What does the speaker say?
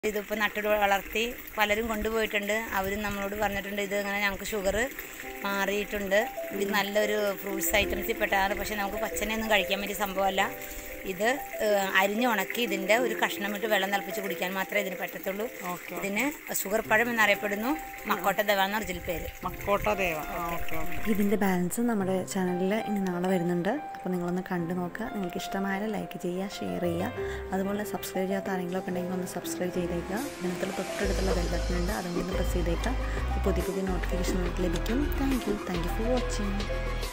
ഇതിപ്പോൾ നട്ടു വളർത്തി പലരും കൊണ്ടുപോയിട്ടുണ്ട് അവരും നമ്മളോട് പറഞ്ഞിട്ടുണ്ട് ഇത് ഇങ്ങനെ ഞങ്ങൾക്ക് ഷുഗർ മാറിയിട്ടുണ്ട് ഇത് നല്ലൊരു ഫ്രൂട്ട്സ് ഐറ്റംസിൽ പെട്ടതാണ് പക്ഷേ നമുക്ക് പച്ചനെയൊന്നും കഴിക്കാൻ പറ്റിയ സംഭവമല്ല ഇത് ഏഹ്, അരിഞ്ഞുണക്കി ഇതിൻ്റെ ഒരു കഷ്ണം ഇട്ട് വെള്ളം തിളപ്പിച്ച് കുടിക്കാൻ മാത്രമേ ഇതിന് പറ്റത്തുള്ളൂ ഓക്കെ ഇതിന് ഷുഗർ പഴം എന്നറിയപ്പെടുന്നു മക്കോട്ട ദവ എന്ന ഒറിജിനൽ പേര് മക്കോട്ട ദേവ ആ ഓക്കെ ഓക്കെ ഇതിൻ്റെ ബാലൻസ് നമ്മുടെ ചാനലിൽ ഇനി നാളെ വരുന്നുണ്ട് അപ്പോൾ നിങ്ങളൊന്ന് കണ്ടു നോക്കുക നിങ്ങൾക്ക് ഇഷ്ടമായാൽ ലൈക്ക് ചെയ്യുക ഷെയർ ചെയ്യുക അതുപോലെ സബ്സ്ക്രൈബ് ചെയ്യാത്ത ആരെങ്കിലും ഒക്കെ ഉണ്ടെങ്കിൽ ഒന്ന് സബ്സ്ക്രൈബ് ചെയ്തേക്കുക ഇതിനകത്തുള്ള തൊട്ടടുത്തുള്ള ബെൽ ബട്ടൺ ഉണ്ട് അതും കൂടി പ്രസ് ചെയ്തേക്കുക അപ്പോൾ പുതിയ പുതിയ നോട്ടിഫിക്കേഷൻ നിങ്ങൾക്ക് ലഭിക്കും thank you thank you for watching